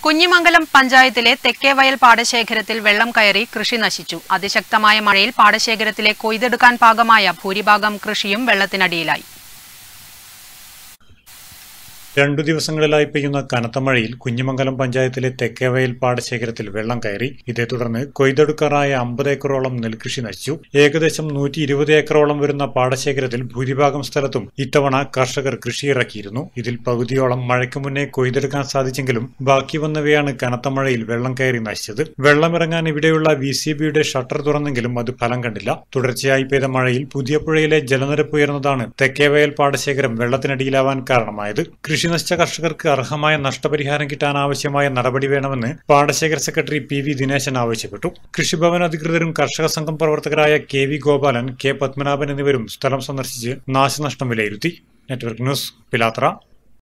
കുഞ്ഞിമംഗലം പഞ്ചായത്തിലെ തെക്കേവയൽ പാടശേഖരത്തിൽ വെള്ളം കയറി കൃഷി നശിച്ചു അതിശക്തമായ മഴയിൽ പാടശേഖരത്തിലെ കൊയ്തെടുക്കാൻ പാകമായ ഭൂരിഭാഗം കൃഷിയും വെള്ളത്തിനടിയിലായി രണ്ടു ദിവസങ്ങളിലായി പെയ്യുന്ന കനത്ത മഴയിൽ കുഞ്ഞിമംഗലം പഞ്ചായത്തിലെ തെക്കേവയൽ പാടശേഖരത്തിൽ വെള്ളം കയറി ഇതേ തുടർന്ന് കൊയ്തെടുക്കാറായ അമ്പത് ഏക്കറോളം നെൽകൃഷി നശിച്ചു ഏകദേശം നൂറ്റി ഇരുപത് ഏക്കറോളം വരുന്ന പാടശേഖരത്തിൽ ഭൂരിഭാഗം സ്ഥലത്തും ഇത്തവണ കർഷകർ കൃഷി ഇറക്കിയിരുന്നു ഇതിൽ പകുതിയോളം മഴയ്ക്ക് മുന്നേ കൊയ്തെടുക്കാൻ സാധിച്ചെങ്കിലും ബാക്കി വന്നവയാണ് കനത്ത മഴയിൽ വെള്ളം കയറി നശിച്ചത് വെള്ളമിറങ്ങാൻ ഇവിടെയുള്ള വി സി ബിയുടെ ഷട്ടർ തുറന്നെങ്കിലും അത് ഫലം കണ്ടില്ല തുടർച്ചയായി പെയ്ത മഴയിൽ പുതിയ പുഴയിലെ ജലനിരപ്പ് ഉയർന്നതാണ് തെക്കേവയൽ പാടശേഖരം വെള്ളത്തിനടിയിലാവാൻ കാരണമായത് കൃഷി നശിച്ച കർഷകർക്ക് അർഹമായ നഷ്ടപരിഹാരം കിട്ടാൻ ആവശ്യമായ നടപടി വേണമെന്ന് പാടശേഖര സെക്രട്ടറി പി വി ദിനേശൻ ആവശ്യപ്പെട്ടു കൃഷിഭവൻ അധികൃതരും കർഷക സംഘം പ്രവർത്തകരായ K V Gopalan K Padmanabhan എന്നിവരും സ്ഥലം സന്ദർശിച്ച് നാശനഷ്ടം വിലയിരുത്തി നെറ്റ്വർക്ക് ന്യൂസ് പിലാത്ര